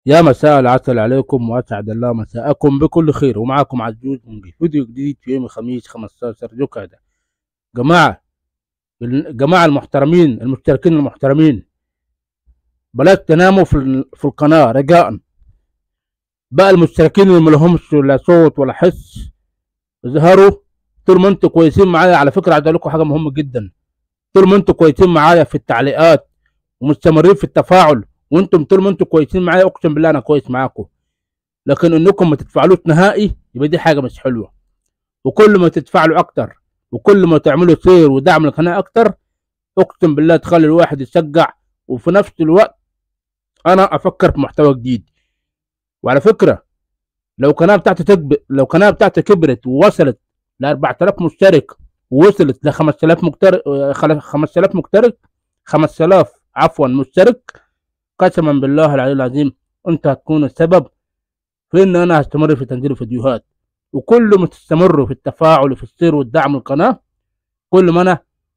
يا مساء العسل عليكم واسعد الله مساءكم بكل خير ومعكم عزوز من فيديو جديد في يوم الخميس 15 ذكرى جماعة جماعة المحترمين المشتركين المحترمين بلاش تناموا في, في القناة رجاء بقى المشتركين اللي ملهمش لا صوت ولا حس اظهروا طول ما انتوا كويسين معايا على فكرة عايز اقول لكم حاجة مهمة جدا طول ما انتوا كويسين معايا في التعليقات ومستمرين في التفاعل وانتم طول ما انتم كويسين معايا اقسم بالله انا كويس معاكم لكن انكم ما تتفاعلوش نهائي يبقى دي حاجه مش حلوه وكل ما تتفاعلوا اكتر وكل ما تعملوا سير ودعم القناه اكتر اقسم بالله تخلي الواحد يشجع وفي نفس الوقت انا افكر في محتوى جديد وعلى فكره لو قناه بتاعتي تكبر لو قناه بتاعتي كبرت ووصلت ل 4000 مشترك ووصلت ل 5000 مشترك 5000 مشترك 5000 عفوا مشترك قسما بالله العلي العظيم انت هتكون السبب في ان انا هستمر في تنزيل فيديوهات وكل ما تستمروا في التفاعل وفي السير والدعم القناة كل ما انا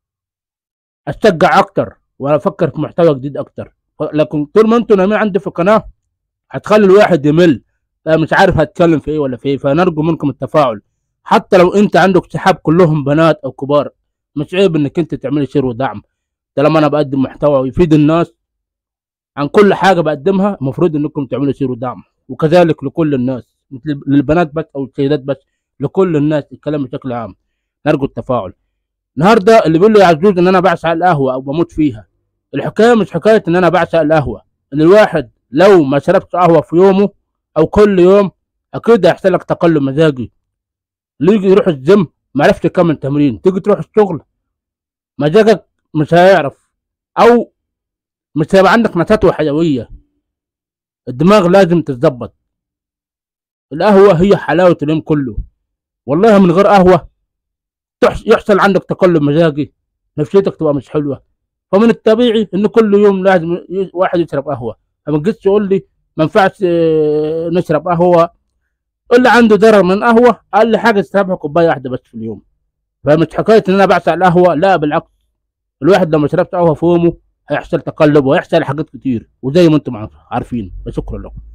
اشجع اكتر وافكر في محتوى جديد اكتر لكن طول ما انتوا نايمين عندي في القناة هتخلي الواحد يمل مش عارف هتكلم في ايه ولا في ايه فنرجو منكم التفاعل حتى لو انت عندك صحاب كلهم بنات او كبار مش عيب انك انت تعملي شير ودعم طالما انا بقدم محتوى ويفيد الناس عن كل حاجه بقدمها المفروض انكم تعملوا سير ودعم وكذلك لكل الناس للبنات بس او السيدات بس لكل الناس الكلام بشكل عام نرجو التفاعل النهارده اللي بيقول لي يا عزوز ان انا بعشق القهوه او بموت فيها الحكايه مش حكايه ان انا بعشق القهوه ان الواحد لو ما شربش قهوه في يومه او كل يوم اكيد هيحصل لك تقلب مزاجي اللي يجي يروح الجيم ما عرفش يكمل تمرين تيجي تروح الشغل مزاجك مش هيعرف او مش هيبقى عندك نشاط وحيويه الدماغ لازم تتظبط القهوه هي حلاوه اليوم كله والله من غير قهوه يحصل عندك تقلب مزاجي نفسيتك تبقى مش حلوه فمن الطبيعي ان كل يوم لازم واحد يشرب قهوه فما تجيش تقول لي ما ينفعش آه، نشرب قهوه اللي عنده ضرر من قهوه اقل حاجه تشربها كوبايه واحده بس في اليوم فمش حكايه ان انا بعشق القهوه لا بالعكس الواحد لما شربت قهوه في يومه هيحصل تقلب وهيحصل حاجات كتير وزي ما انتم عارفين وشكرا لكم